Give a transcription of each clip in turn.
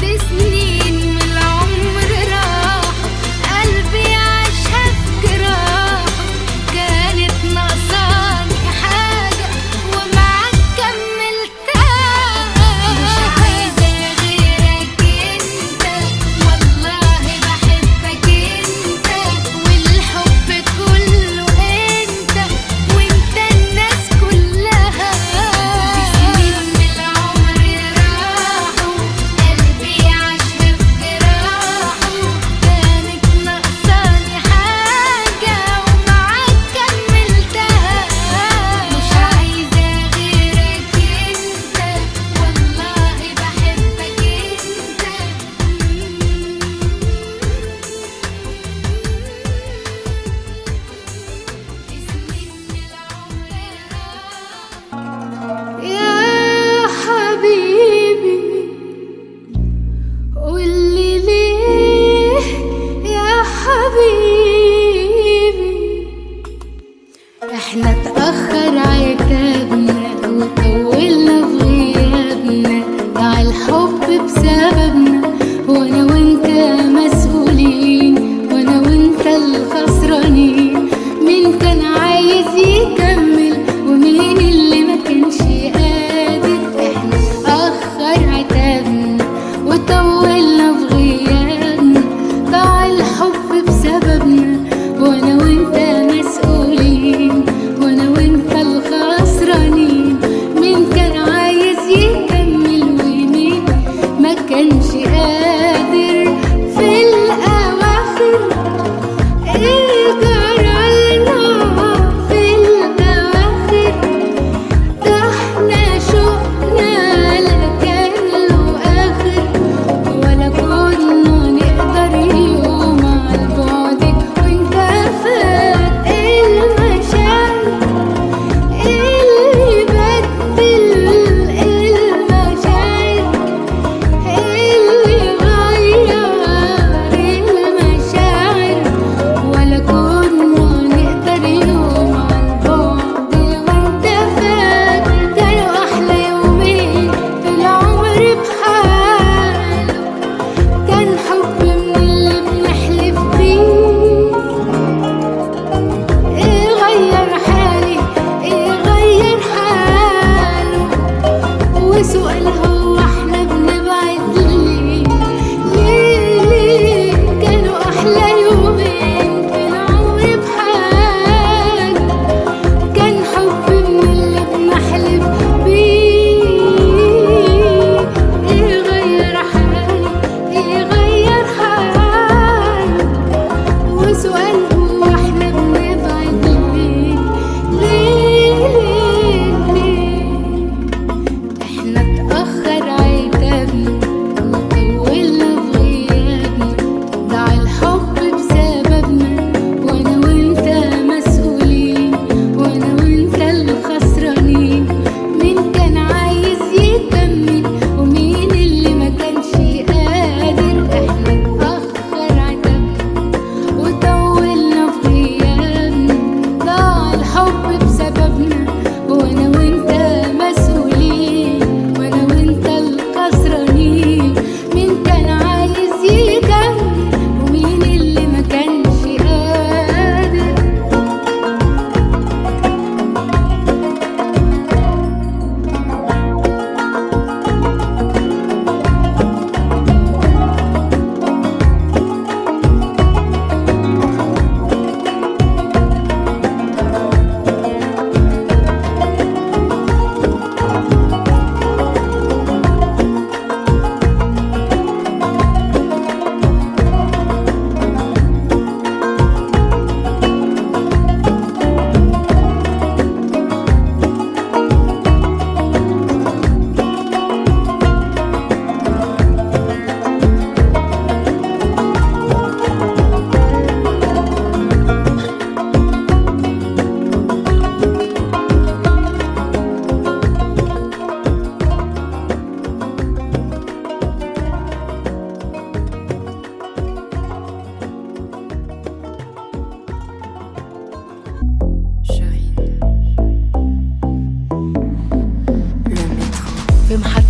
اتأخر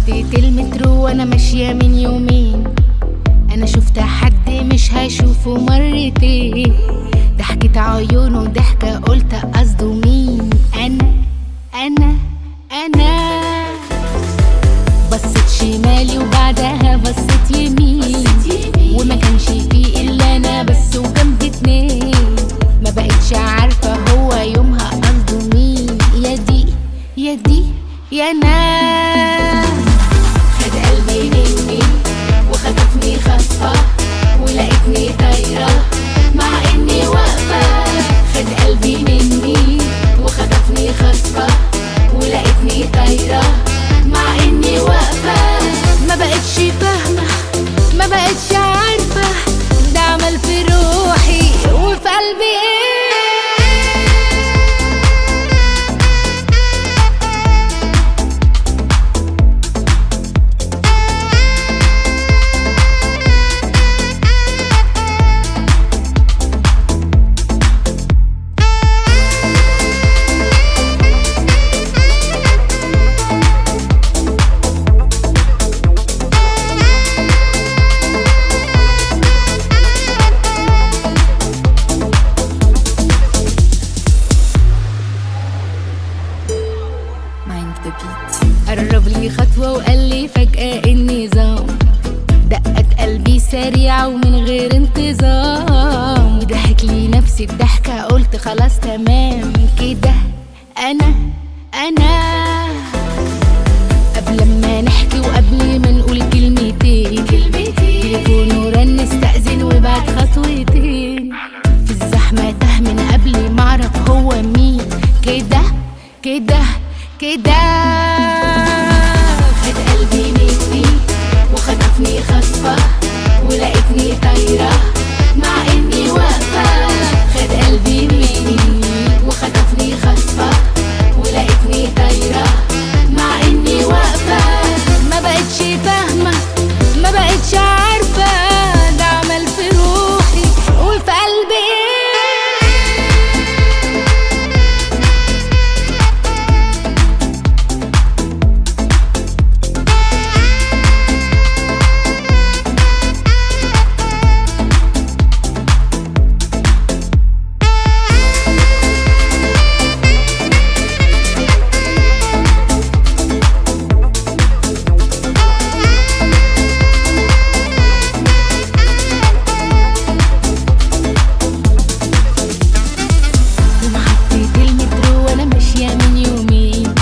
عديت المترو وانا ماشية من يومين انا شفت حد مش هشوفه مرتين ضحكة عيونه ضحكة قلت قصده مين انا انا انا بصيت شمالي وبعدها بصيت يمين وما كانش فيه الا انا بس وجنبي اتنين ما بقتش عارفة هو يومها قصده مين يا دي يا دي يا ناس خد قلبي مني وخطفني خطفة ولقيتني طايرة مع اني واقفة خد قلبي مني وخطفني خطفة ولقيتني طايرة مع اني واقفة ما بقتش فاهمة ما بقتش عارفة ده عمل في روحي وفي قلبي ايه Mind the beat. قرب لي خطوة وقال لي فجأة النظام دقت قلبي سريعة ومن غير انتظام وضحك لي نفسي الضحكة قلت خلاص تمام كده أنا أنا قبل ما نحكي وقبل ما نقول كلمتين تليفونه رن استأذن وبعد خطوتين في الزحمة تاه من قبل ما أعرف هو مين كده كده كده خد قلبي مني وخطفني خطفة ولقيتني طايرة مع إني واقفة خد قلبي مني وخطفني خطفة ولقيتني طايرة مع إني واقفة ما بقتش فاهمة ما بقتش عارفة ده عمل في روحي وفي قلبي إيه ومحطة المترو وانا ماشية من يومين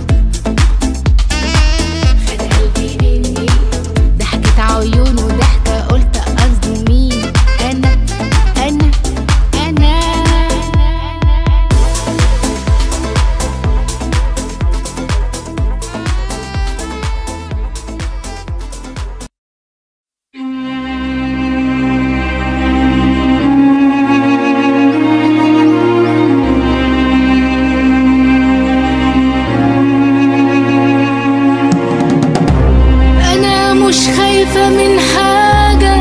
خد قلبي مني ضحكة عيونه ضحكة قلت قصده مين انا انا انا انا مش خايفة من حاجة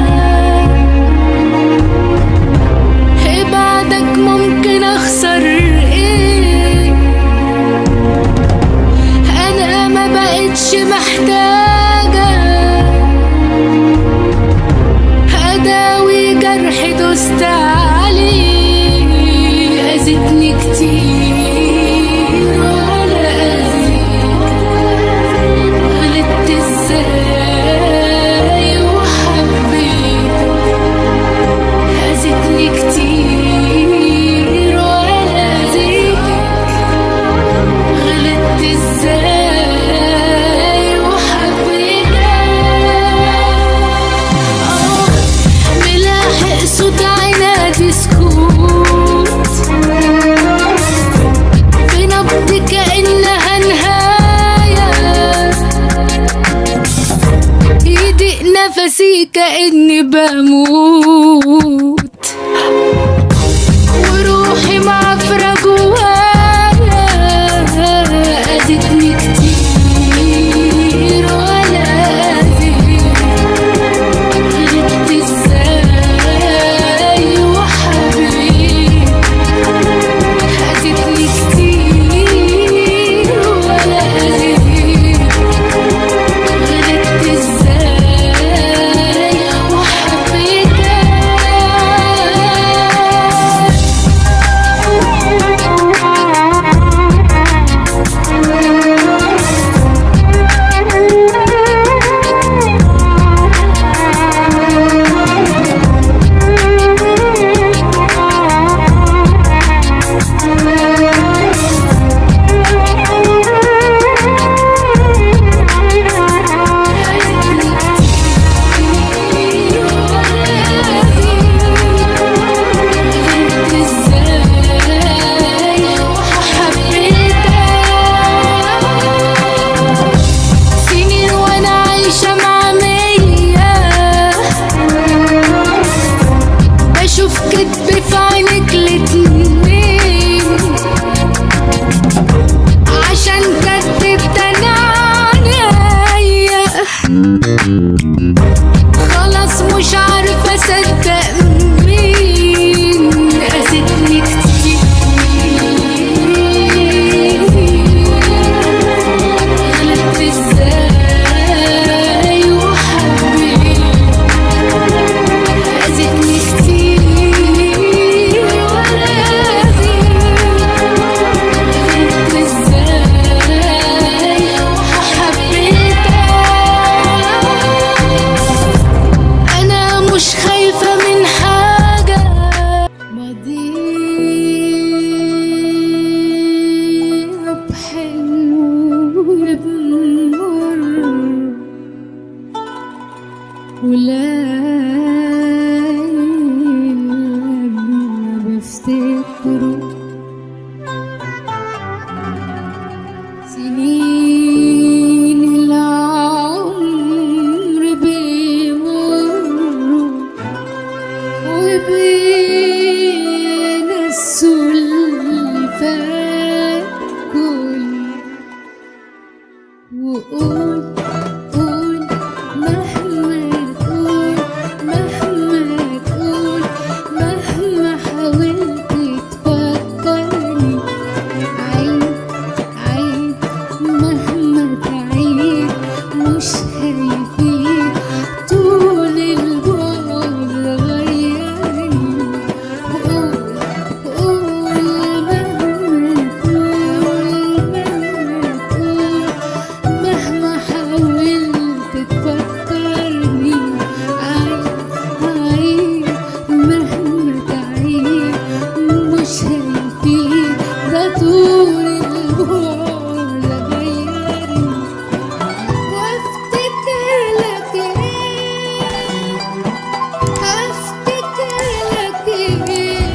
بعدك ممكن اخسر ايه انا ما بقتش محتاجة اداوي جرح دوست عليه اذتني كتير ولا اذيك غلطت ازاي وحبيت هزتني كتير ولا زيك غلطت ازاي وحبيتك اه ملاحق صوت عنادي سكوت في نبض كأنها نهاية يضيق نفسي كأني بموت وروحي معفرة جوايا أذتني كتير ولا أذيك غلطت ازاي وحبيت أذتني كتير ولا أذيك وليل ما بفتكره سنين العمر بيمروا وبين السلفات كل وقول قول مهما تقول مهما تقول مهما حاولت تفكرني عيد عيد مهما تعيد مش هيفيد طول البعد غيرني وقول قول مهما تقول مهما تقول مهما حاولت تفكرني عيد عيد مهما تعيد مش هيفيد ده طول البعد غيرني وافتكر لك ايه افتكر لك ايه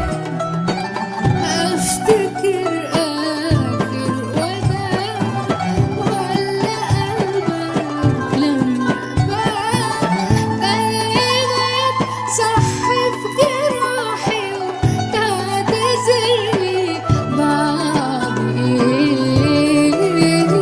افتكر اخر وداع ولا قلبك لما باع دايما صح في جراحي وتعتذر لي بعد ايه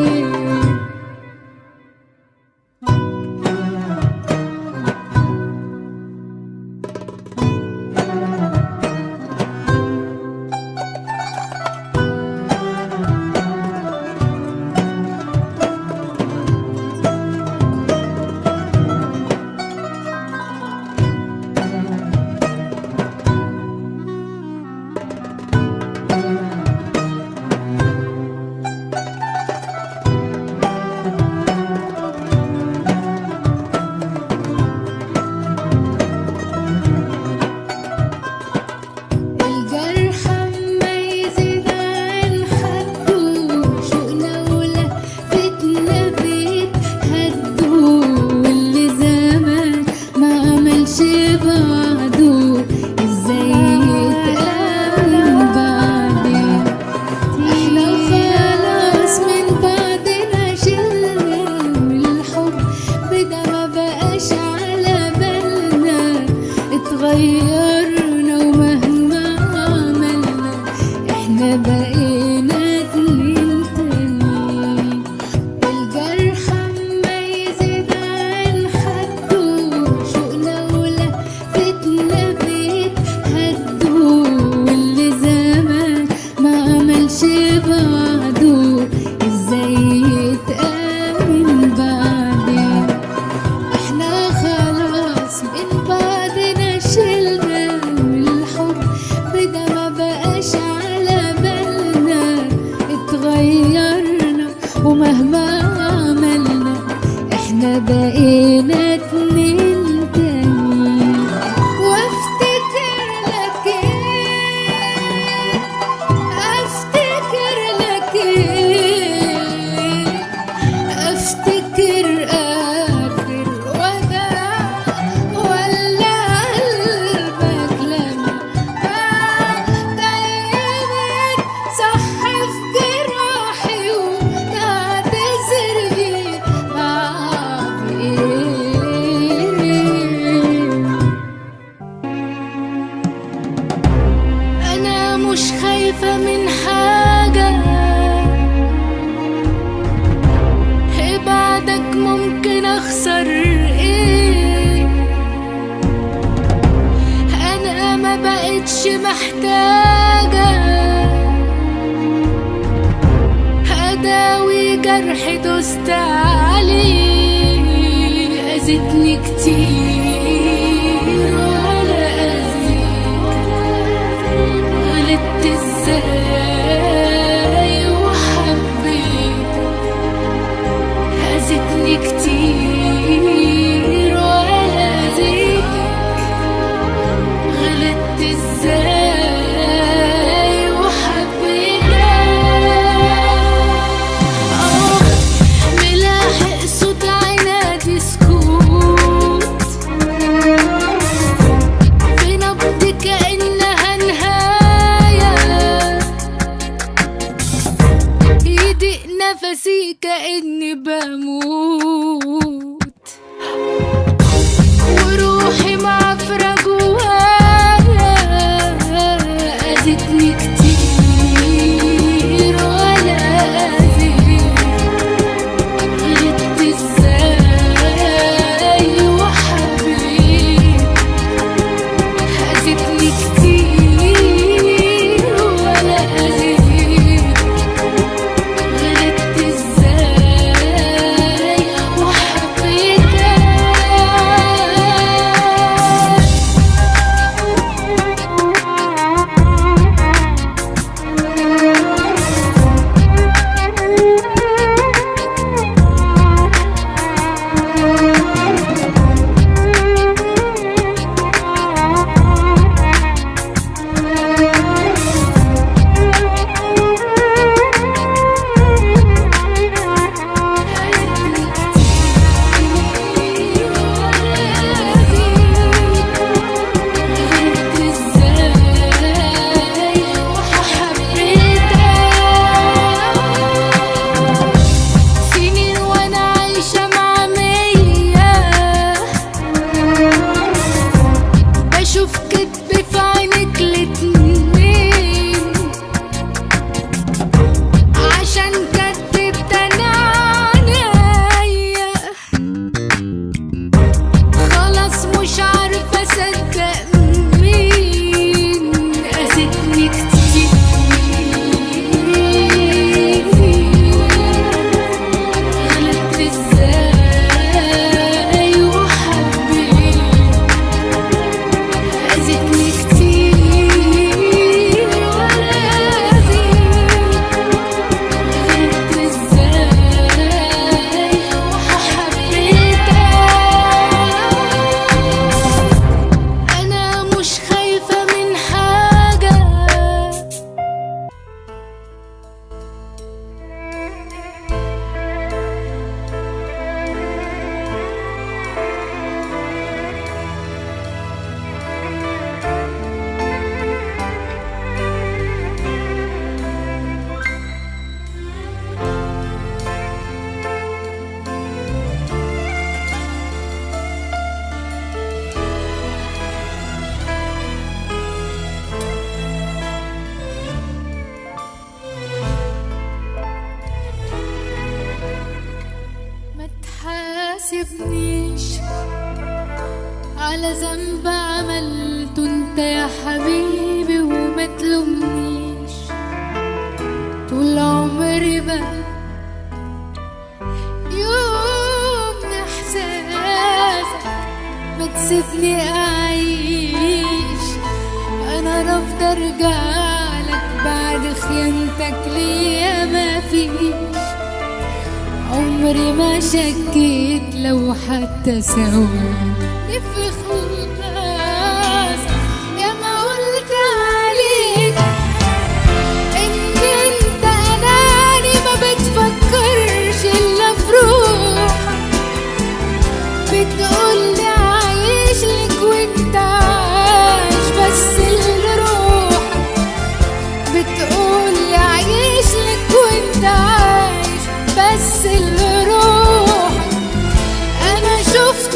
الجرح ما يزيد عن حده شوقنا ولا فتنا بيتهدوا واللي زمان ما عملش بعده ازاي يتقابل بعدين احنا خلاص من بعدنا شلنا والحب ده ما بقاش على بالنا اتغيرنا ومهما عملنا احنا بقينا اتنين تانيين الجرح ما يزيد عن حده شوقنا ولا فتنا بيتهدوا واللي زمان ما عملش بعده ازاي يتقابل بعدين احنا خلاص من بعدنا شلنا والحب ده ما بقاش على بالنا اتغيرنا ومهما عملنا احنا بقينا اتنين تانيين وافتكر لك ايه افتكر لك ايه افتكر اخر وداع ولا قلبك لما باع دايما صح في جراحي وتعتذر لي بعد ايه انا مش خايفة من حاجة بعدك ممكن اخسر ايه انا ما بقتش محتاجة اداوي جرح دوست عليه اذتني كتير ولا اذيك غلطت ازاي وحبيتك أذتني كتير ولا أذيتك غلطت ازاي وحبيتك اه ملاحق صوت عنادي سكوت تحاسبنيش على ذنب عملته انت يا حبيبي وما تلومنيش طول عمري بقى يوم احساسك ما تسيبني اعيش انا رافضه ارجع لك بعد خيانتك ليا ما فيش عمري ما شكيت لو حتى ثواني في خلاص يا ما قلت عليك ان انت اناني ما بتفكرش الا في روحك بتقولي عايش لك وانت عايش بس لروحك بتقولي عايش لك وانت عايش بس لروحك انا شفت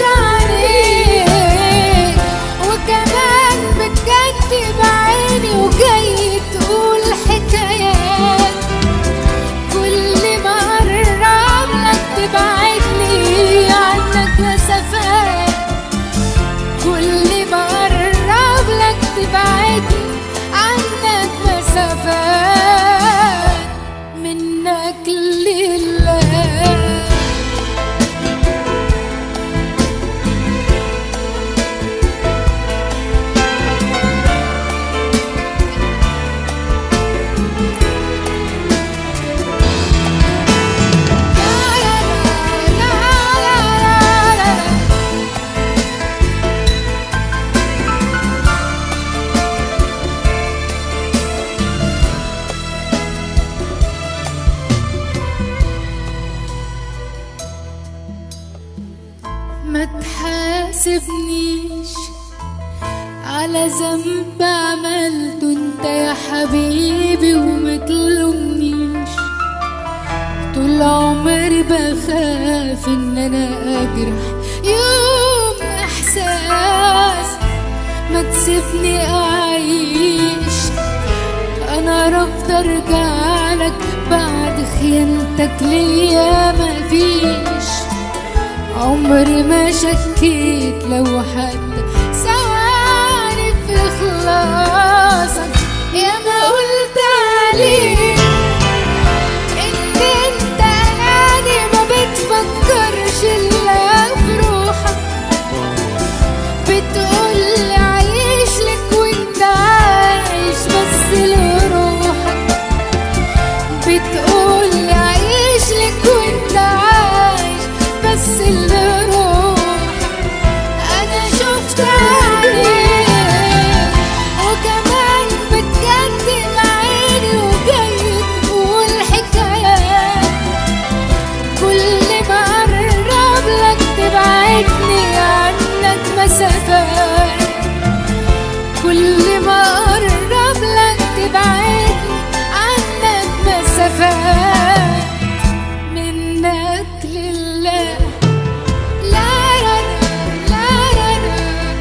عليك وكمان بتكتب عيني وجاي تقول حكايات كل ما اقرب لك تبعدني عنك مسافات كل ما اقرب لك تبعدني عنك مسافات منك لله ما تحاسبنيش على ذنب عملته انت يا حبيبي وما تلومنيش طول عمري بخاف ان انا اجرح يوم احساس ما تسيبني اعيش انا رافضه ارجع لك بعد خيانتك ليا مفيش عمري ما شكيت لو حتى ثواني في خلاصك يا ما قلت عليك ان انت اناني ما بتفكرش الا في روحك بتقولي عايش لك وانت عايش بس لروحك بتقولي عايش لك وانت عايش بس لروحك انا شفت عليك وكمان بتكتم عيني وجاي تقول حكايات كل ما اقرب لك تبعدني عنك مسافات كل ما اقرب لك تبعدني عنك مسافات منك لله لا لا لا لا لا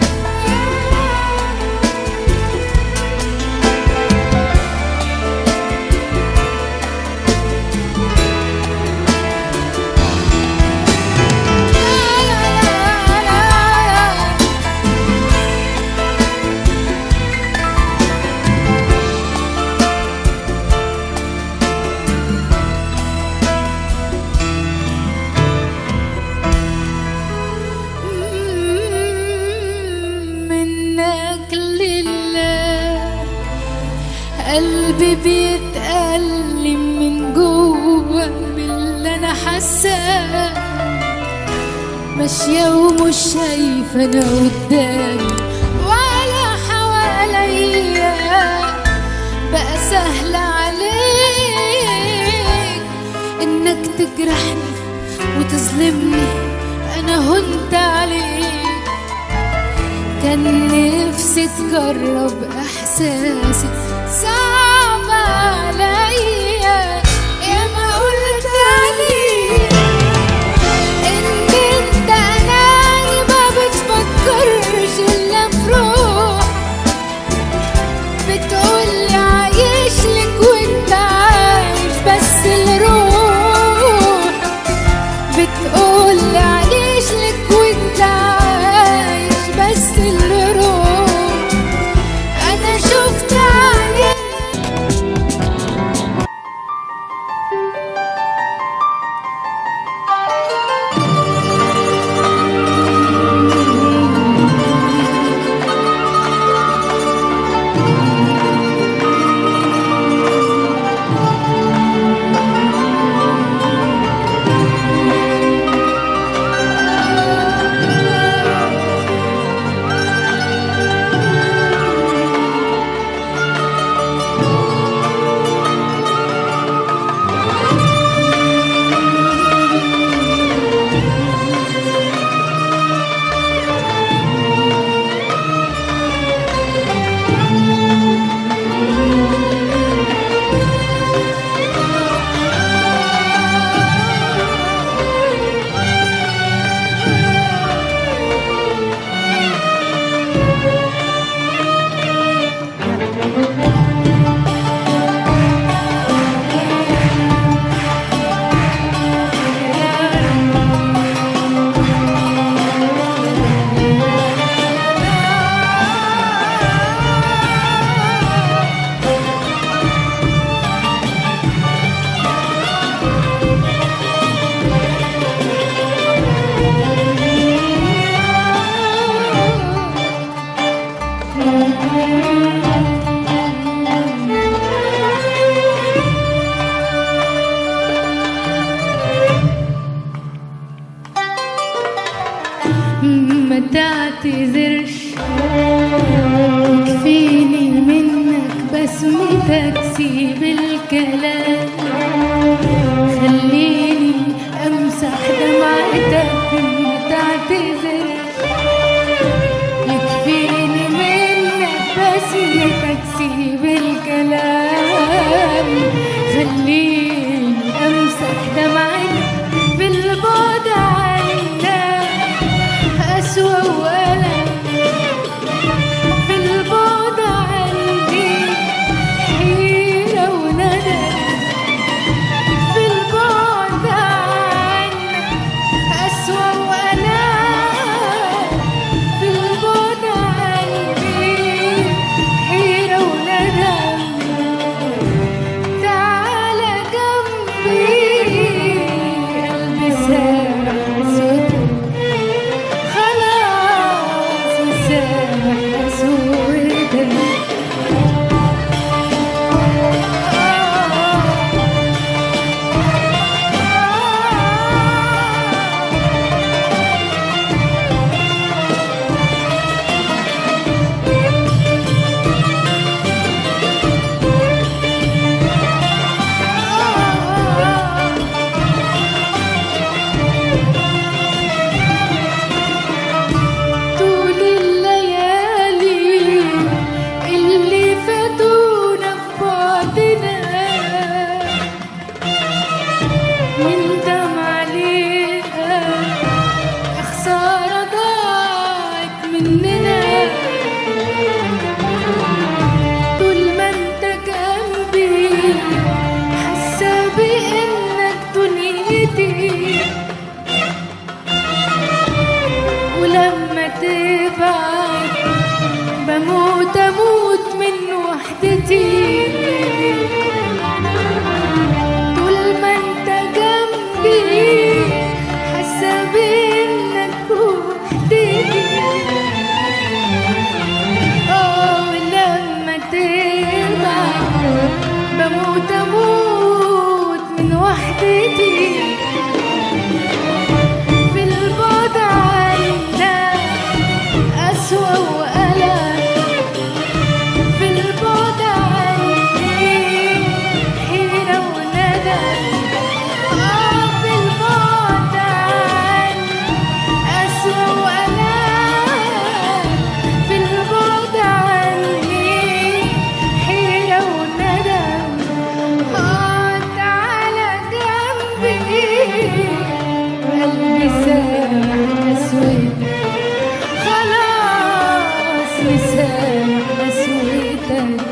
منك لله قلبي بيتألم من جوه من اللي انا حاساه ماشية ومش شايفة انا قدامي ولا حواليا بقى سهل عليك انك تجرحني وتظلمني انا هنت عليك كان نفسي تجرب احساسي صعب عليا يا ما قلت عليك ان انت اناني ما بتفكرش الا في روحك بتقولي عايش لك وانت عايش بس لروحك بتقولي عايش ما تعتذرش يكفيني منك بسمتك سيب الكلام خليني امسح دمعتك ما تعتذرش يكفيني منك بسمتك سيب الكلام خليني امسح دمعتك بالبعد عنك أسوأ وألم في البعد عندي حيرة وندم في البعد عنك أسوأ وألم في البعد عندي حيرة وندم تعالى جنبي قلبي سامح صوتك خلاص مسامح صوتك طول الليالي اللي فاتونا في بعدنا نندم عليها يا خسارة ضاعت مننا طول ما انت جنبي حاسة بإنك دنيتي ولما تبعد بموت اموت من وحدتي طول ما انت جنبي حاسه بانك وحدتي اه ولما تبعد بموت اموت من وحدتي في البعد عنك أسوأ وألم في البعد عني حيرة وندم آه في البعد عني أسوأ وألم في البعد عني حيرة وندم آه تعالى جنبي قلبي سامح أسود خلاص مسامح أسودك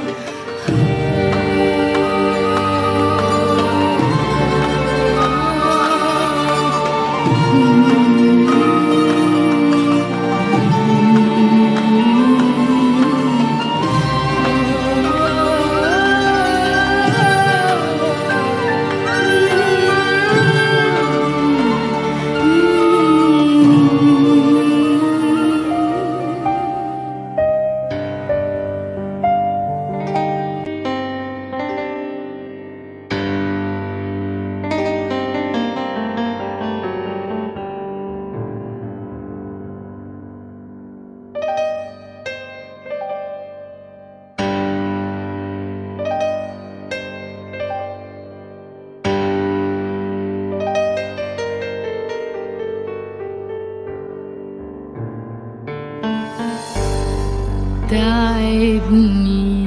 تعبني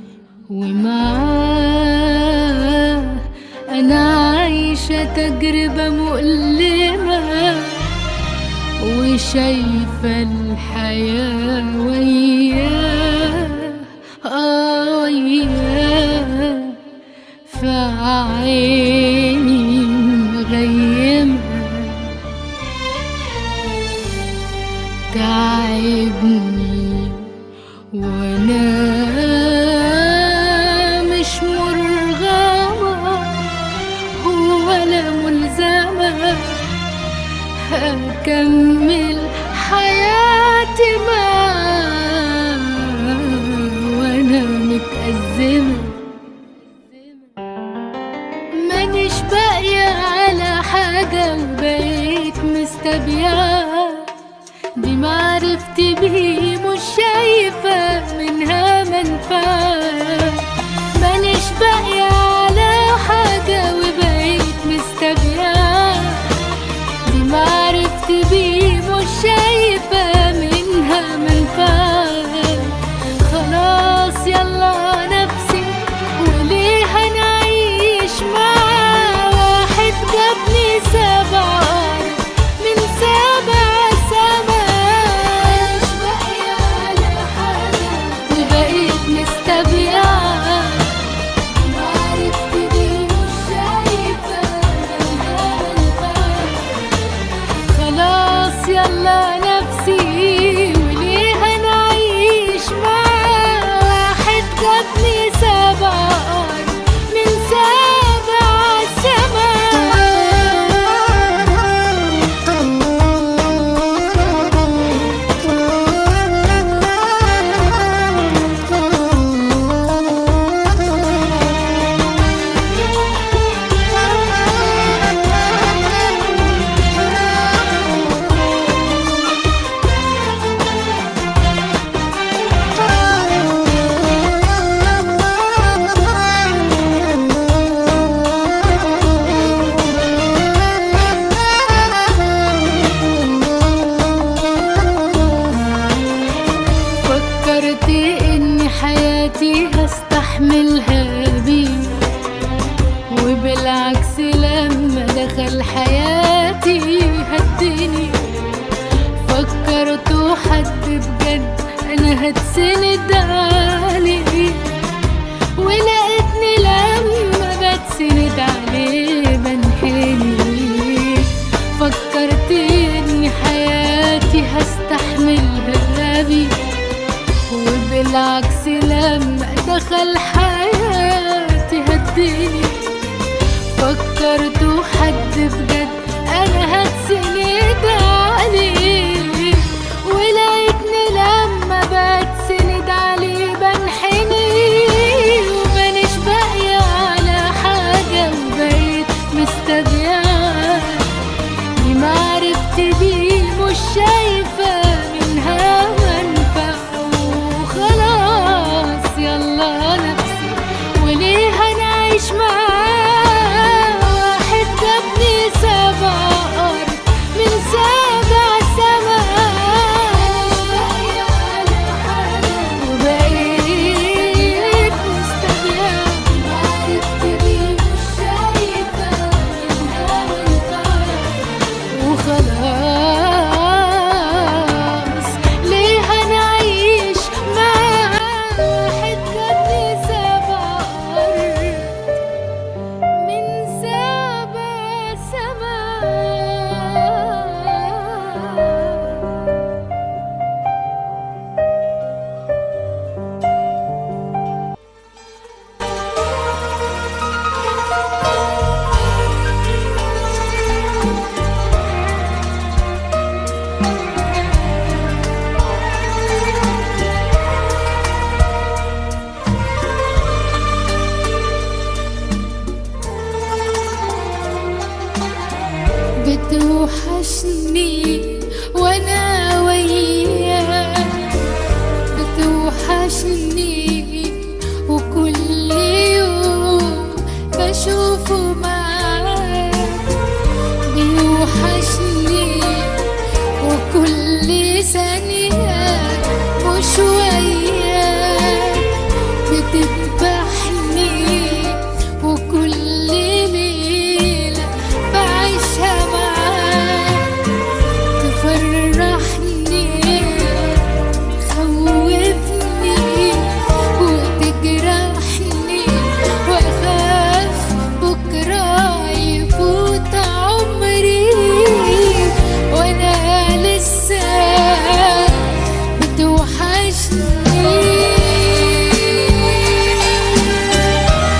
ومعاه أنا عايشة تجربة مؤلمة وشايفة الحياة وياه آه وياه في عيني مغيمة تعبني وانا مش مرغمة ولا ملزمة هكمل حياتي معاه وانا متأزمة مانيش باقية على حاجة وبقيت مستبيعة عرفت بيه مش شايفة منها منفعة مانيش باقية على حاجة وبقيت مستبيعة دي معرفت بيه مش شايفة منها منفعة خلاص يلا نفسي وليه هنعيش مع واحد جابني سبع من سبع سماء مش باقية على حاجة وبقيت مستبيعة معرفت بيه مش شايفة منها منفعة خلاص يلا نفسي وليه هنعيش مع واحد جابني سبع من سبع فكرت ان حياتي هستحملها بيه وبالعكس لما دخل حياتي هدني فكرت حد بجد انا هتسند عليه ولقيتني لما بتسند عليه بنحني فكرت ان حياتي هستحملها بيه وبالعكس لما دخل حياتي هديني فكرت حد بجد انا هتسند عليه ولقيتني لما بتسند عليه بنحني ومانيش باقية على حاجة وبقيت مستبيعة دي معرفت بيه مش شايفة منها منفعة وخلاص يلا نفسي وليه هنعيش معاه واحد جابني سبع أرض من سبع سماء وبقيت مستبيعة معرفت بيه مش شايفة منها منفعة وخلاص ليه هنعيش مع واحد جابني سبع أرض من سبع سماء بتوحشني وانا وياك بتوحشني وكل يوم بشوفه معاك بيوحشني وكل ثانية مش وياك بتذبحني وكل ليلة بعيشها معاك تفرحني خوفني وتجرحني واخاف بكرة يفوت عمري وانا لسه بتوحشني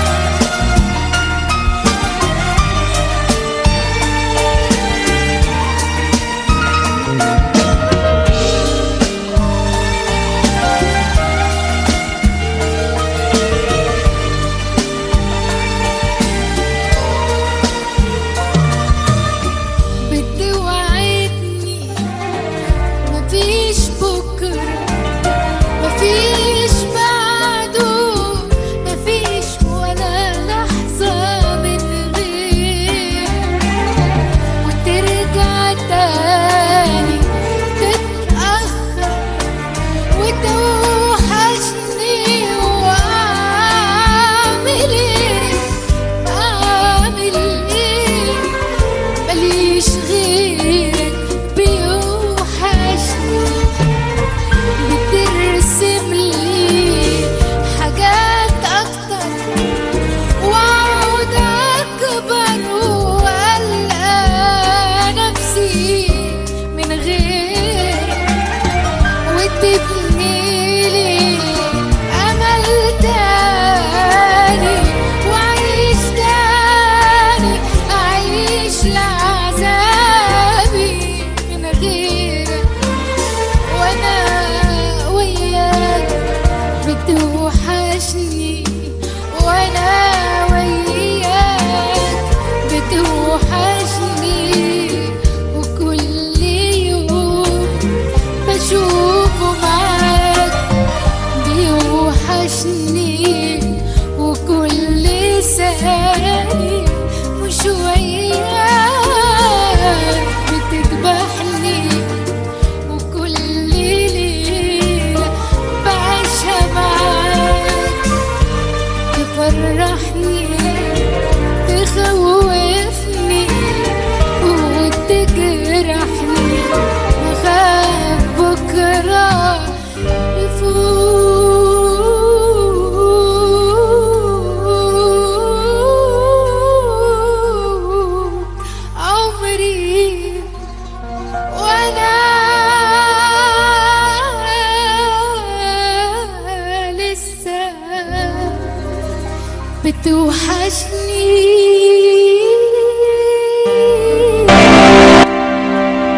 توحشني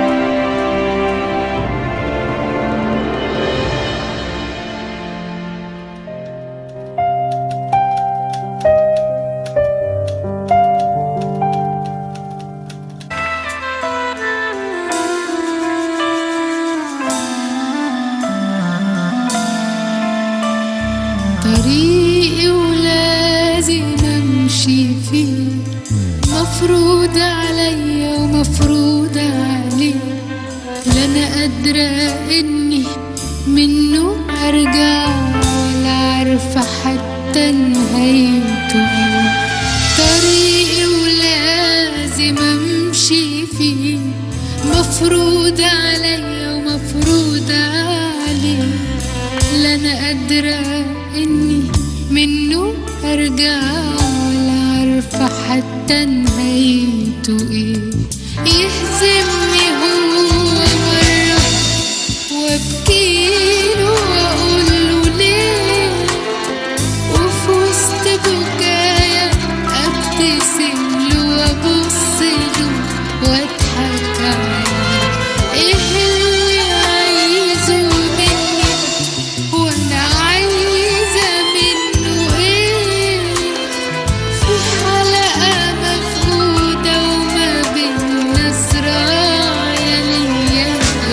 طريقي ولازم امشي فيه مفروض عليا ومفروض عليه لا انا قادرة اني منه ارجع ولا عارفة حتى نهايته إيه. طريقي ولازم امشي فيه مفروض عليا ومفروض عليه لا انا قادرة اني منه ارجع ولا عارفة حتى نهايته ايه يهزمني هو مرة وابكيله واقوله ليه وفي وسط بكايا ابتسم له وابص له واضحك عليه ايه اللي عايزه مني وانا عايزه منه ايه في حلقه مفقوده وما بينا صراع يا ليا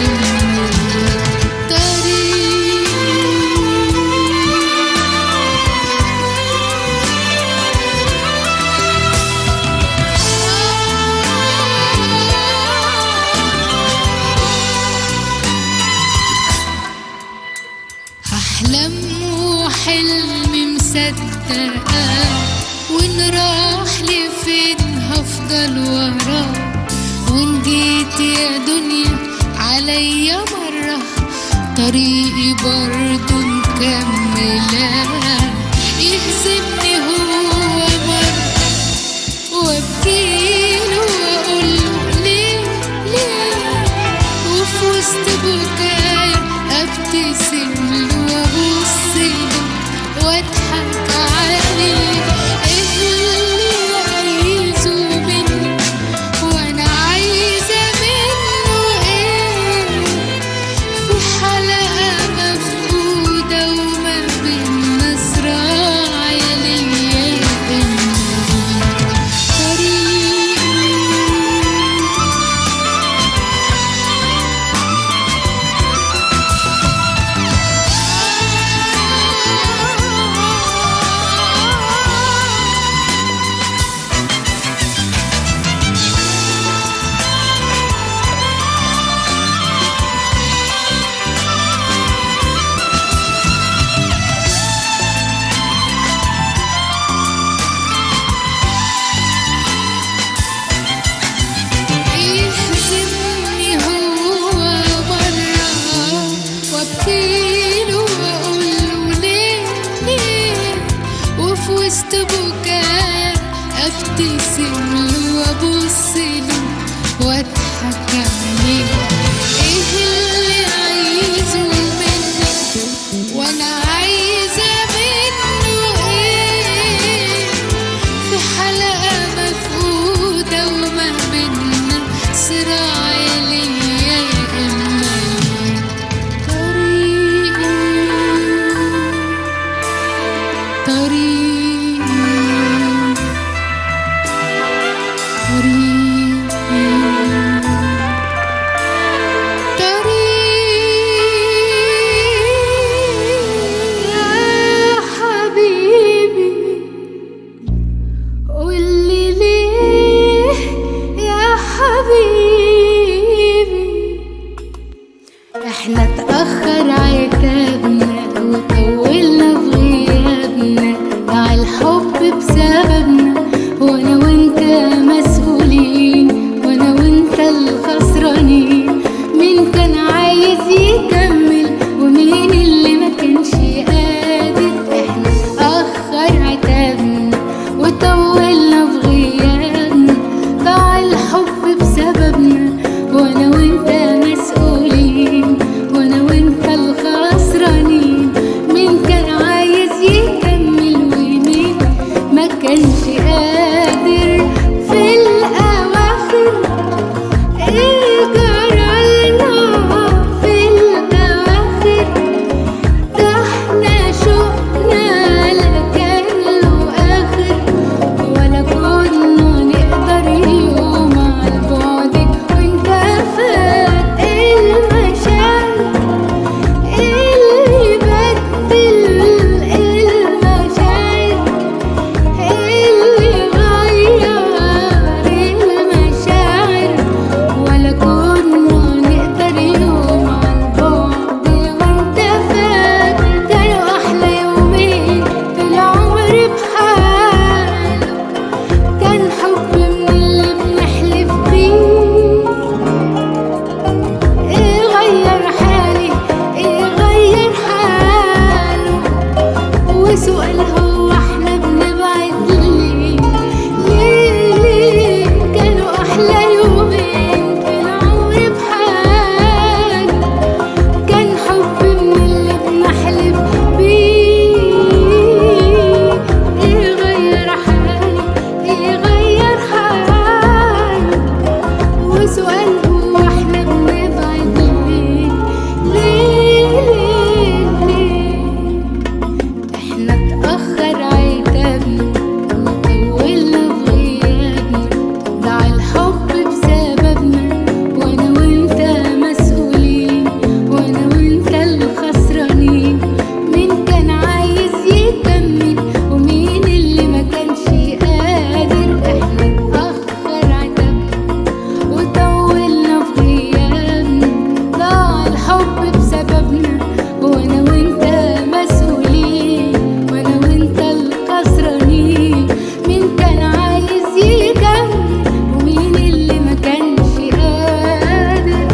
أحلم وحلمي مصدقة وإن راح لفين هفضل وراه وإن جيت يا دنيا عليا مرة طريقي برضو مكملة يهزمني هو مرة وابكيله واقوله ليه ليه وفي وسط بكايا ابتسم له وابص له واضحك عليه ايه اللي عايزه مني وانا عايزه منه ايه في حلقه مفقوده وما بينا صراع يا ليا طريقي يهزمني هو مرة وابكيله واقوله ليه ليه وفي وسط بكايا ابتسم له وابص له واضحك عليه ايه اللي عايزه مني وانا عايزه منه ايه في حلقة مفقودة وما بينا صراع يا ليا يا إما طريقي طريقي طريقي يا حبيبي قولي ليه يا حبيبي احنا اتأخر عتابنا وطولنا في غيابنا ضاع الحب بسببنا وانا وانت مسؤولين وانا وانت الخسرانين مين كان عايز يكمل ومين اللي ما كانش قادر احنا اتأخر عتابنا وطولنا في غيابنا ضاع الحب بسببنا وانا وانت مسؤولين وانا وانت الخسرانين مين كان عايز يكمل ومين ما كانش الحب بسببنا وانا وانت مسؤولين وانا وانت الخسرانين مين كان عايز يكمل ومين اللي ما كانش قادر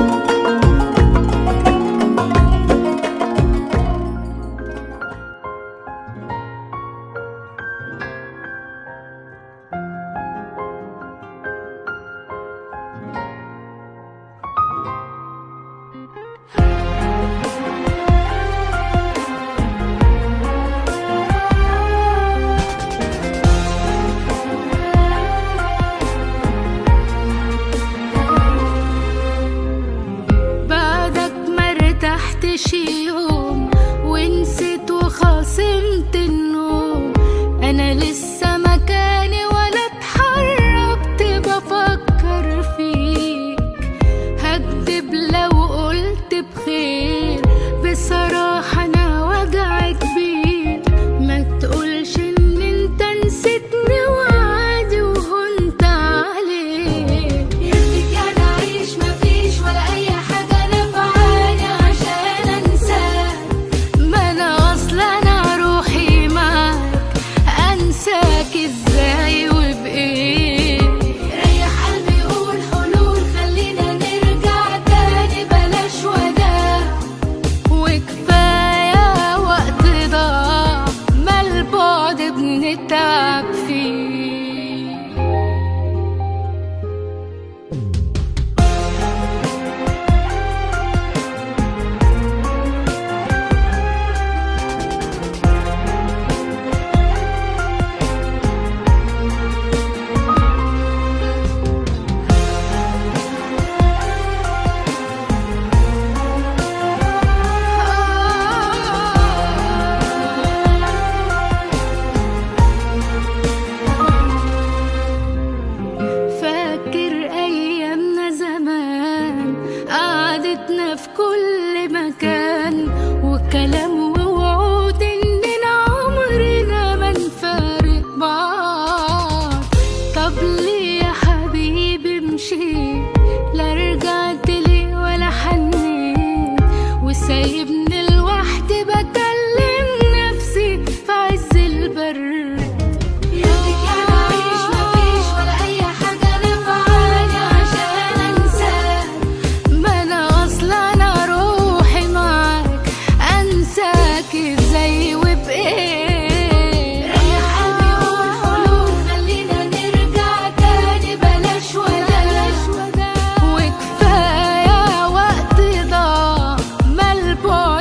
بعدك مرتحتش يوم ونسيت وخاصمت النوم انا لسه مكاني ولا اتحركت بفكر فيك هكدب لو قلت بخير بصراحة انا وجعي كبير ما تقولش ان انت نسيتني وعادي وهنت عليك يرضيك انا اعيش مفيش ولا اي حاجة نفعاني عشان انساك ما انا اصلا انا روحي معاك انساك ازاي وبايه ريح قلبي قول حلول خلينا نرجع تاني بلاش وداع وكفاية وقت ضاع ما البعد بنتعب فيه فاكر ايامنا زمان قعدتنا في كل مكان وكلام ووعود اننا عمرنا ما نفارق بعض طب ليه يا حبيبي مشيت لا رجعت لي ولا حنيت وسايبني لوحدي بكلم نفسي في عز البرد يرضيك انا اعيش مفيش ولا اي حاجه نفعاني عشان انساك ما انا اصلا انا روحي معاك انساك ازاي وبايه ريح قلبي قول حلول خلينا نرجع تاني بلاش وداع وكفايه وقت ضاع ما البعد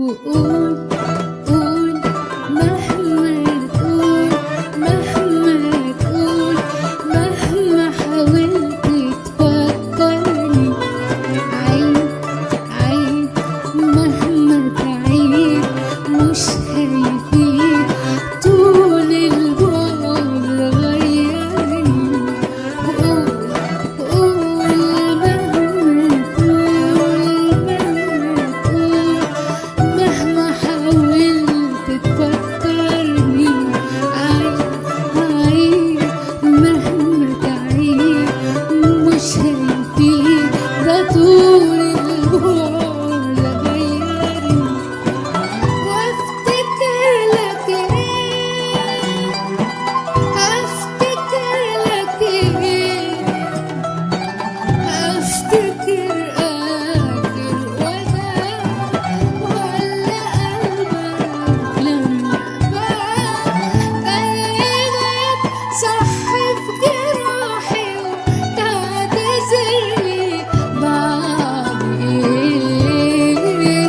وقول قول مهما تقول مهما تقول مهما حاولت تفكرني عيد عيد مهما تعيد مش هيفيد طول البعد غيرني وقول قول مهما تقول مهما تقول مهما حاولت تفكرني عيد عيد مهما تعيد مش هيفيد ده طول البعد غيرني وافتكر لك ايه افتكر لك ايه افتكر اخر وداع ولا قلبك لما باع جايبك صح في جراحي وتعتذر لي بعد ايه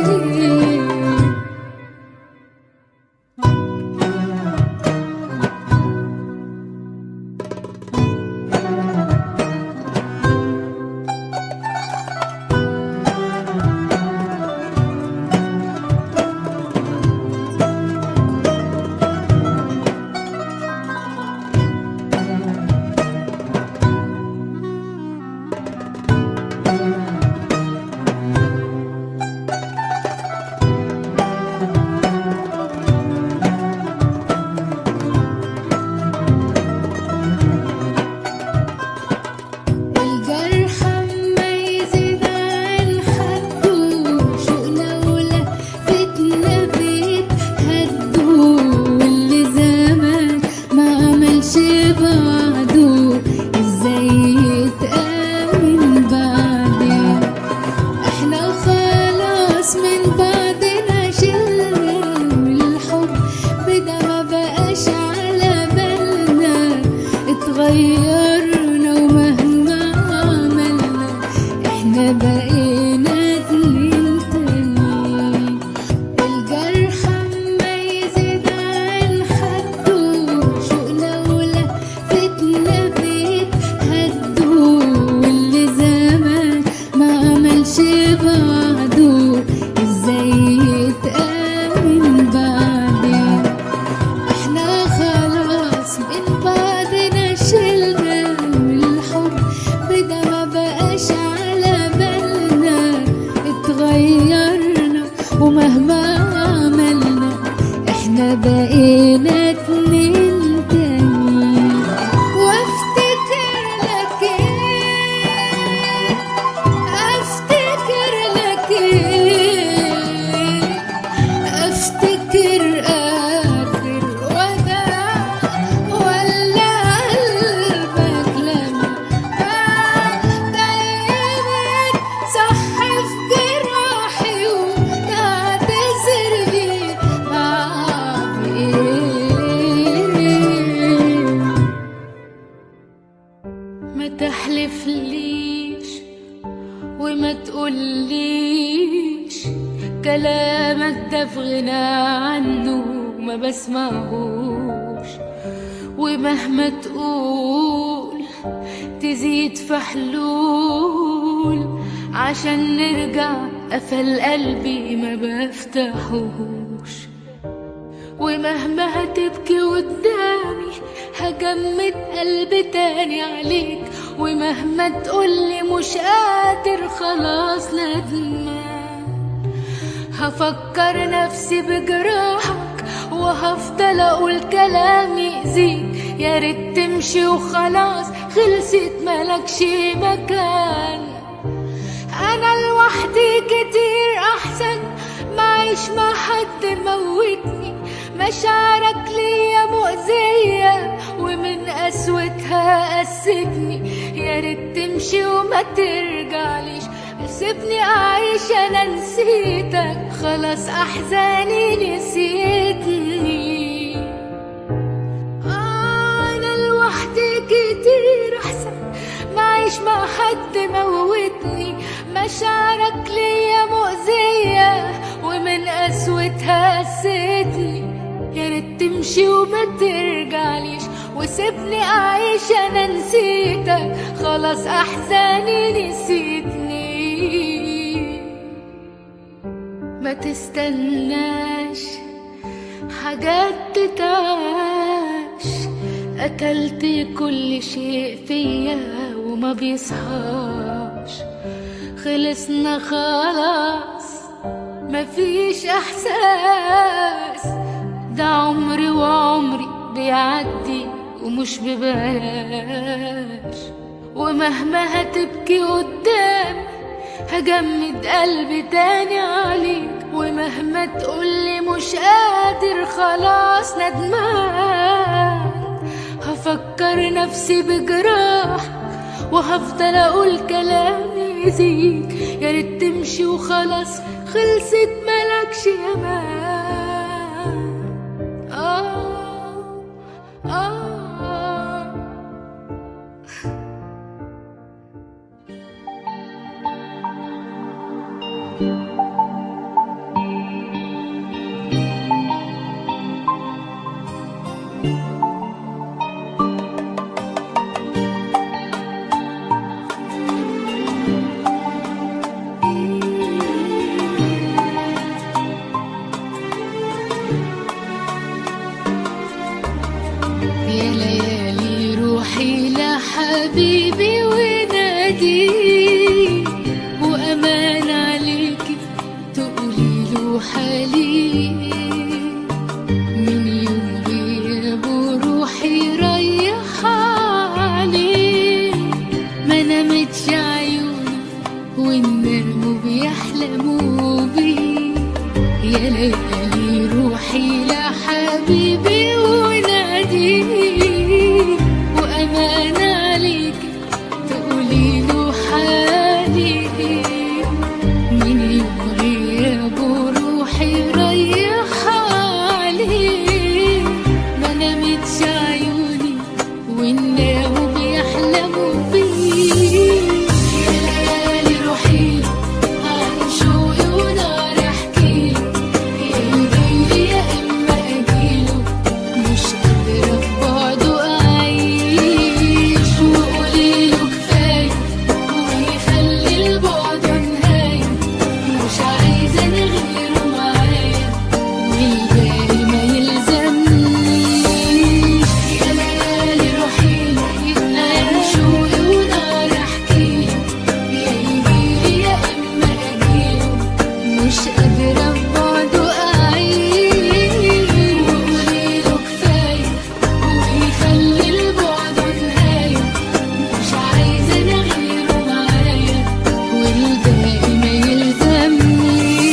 الجرح ما يزيد عن حده شوقنا ولا فتنة بيتهدوا واللي زمان ما عملش بعده ازاي يتآمن بعدين احنا خلاص من بعدنا شلنا والحب ده ما بقاش على بالنا اتغيرنا ومهما عملنا احنا بقينا اتنين تانيين الجرح ما يزيد عن حده شوقنا ولا فتنة بيتهدوا واللي زمان ما عملش بعده ازاي يتآمن بعدين احنا خلاص من بعدنا شلنا والحب ده ما بقاش على بالنا اتغيرنا ومهما عملنا احنا بقينا اتنين تانيين وافتكر لك ايه افتكر لك ايه افتكر اخر وداع ولا قلبك لما باع جايبك صح في جراحي وتعتذر لي بعد ايه ما تحلفليش وما تقوليش كلامك ده في غنى عنه ما بسمعهوش ومهما تقول تزيد في حلول عشان نرجع قفل قلبي ما بفتحوش ومهما هتبكي قدامي هجمد قلبي تاني عليك ومهما تقولي مش قادر خلاص ندمان هفكر نفسي بجراحك وهفضل اقول كلام يأذيك يا ريت تمشي وخلاص خلصت ملكش مكان انا لوحدي كتير احسن معيش مع حد موتني مشاعرك ليا مؤذية ومن قسوتها قستني يا ريت تمشي وما ترجعليش سيبني اعيش انا نسيتك خلاص احزاني نسيتني انا لوحدي كتير احسن معيش مع حد موتني مشاعرك ليا مؤذية ومن قسوتها تمشي وما ترجعليش وسيبني اعيش انا نسيتك خلاص احزاني نسيتني ما تستناش حاجات تتعاش قتلت كل شيء فيا وما بيصحاش خلصنا خلاص مفيش احساس ده عمري وعمري بيعدي ومش ببلاش ومهما هتبكي قدام هجمد قلبي تاني عليك ومهما تقولي مش قادر خلاص ندمان هفكر نفسي بجراح وهفضل اقول كلام يزيد يا ريت تمشي وخلاص خلصت ملكش امان آه آه يا ليالي روحي لحبيبي ونادي وأمان عليكي تقولي له حالي من يوم غيابه روحي رايحة عليه ما نامتش عيوني والنام بيحلموا بيه يا ليالي روحي لحبيبي وناديه وأمان عليك تقولي له حالي من يوم غيابه روحي رايحة عليه ما نامتش عيوني والنام بيحلموا بيه يا ليالي روحي عن شوقي ونار احكيله يا يجيلي يا اما اجيله مش قادرة في بعده اعيش وقوليله كفاية ويخلي البعد نهاية مش عايزة انا غيره معايا والباقي ما يلزمنيش يا ليالي روحي عن شوقي ونار احكيله يا يجيلي يا اما اجيله مش قادرة في بعده أعيش وقوليله كفاية ويخلي البعد نهاية مش عايزة أنا غيره معايا والباقي ما يلزمنيش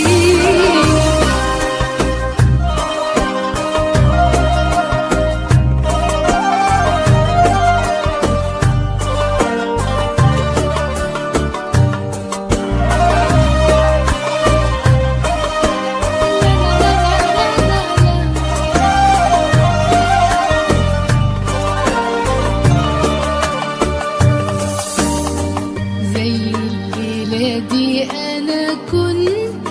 زي الليلة دي أنا كنت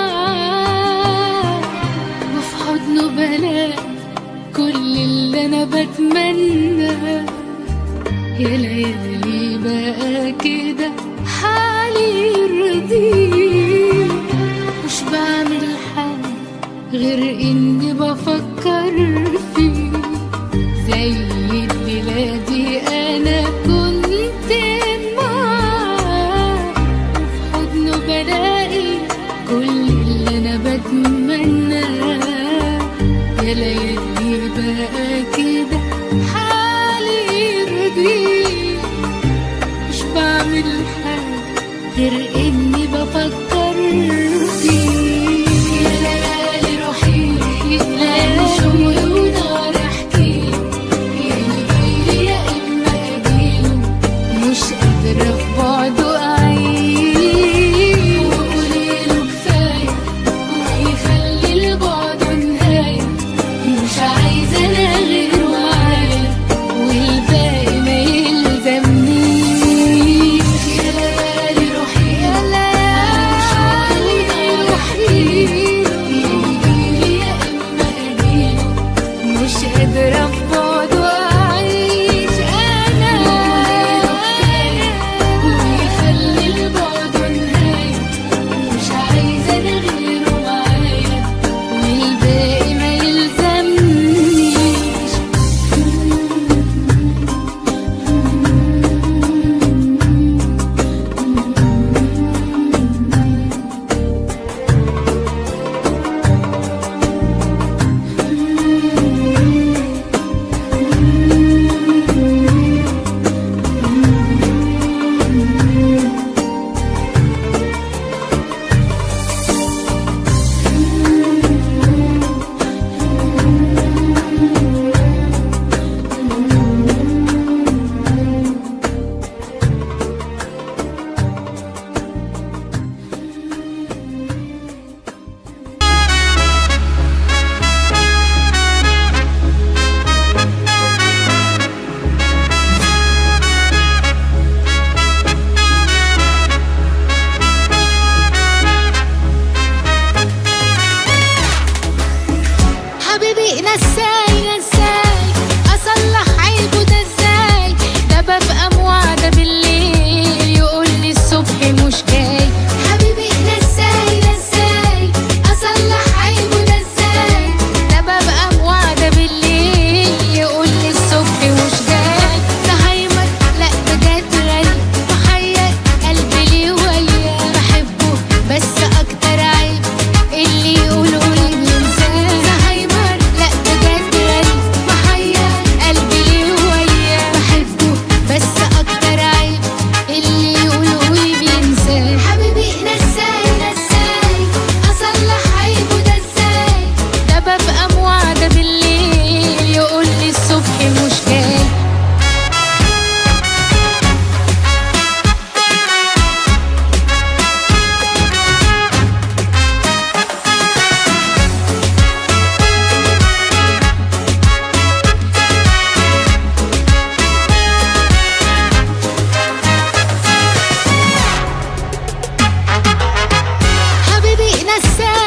معاه وفي حضنه بلاقي كل اللي أنا بتمناه يا ليالي بقى كده حالي يرضيه مش بعمل حاجة غير إني بفكر فيه زي الليلة دي أنا كنت معاه وفي حضنه بلاقي كل اللي أنا بتمناه يا ليالي بقى كده حالي يرضيه مش بعمل حاجة غير إني بفكر بسام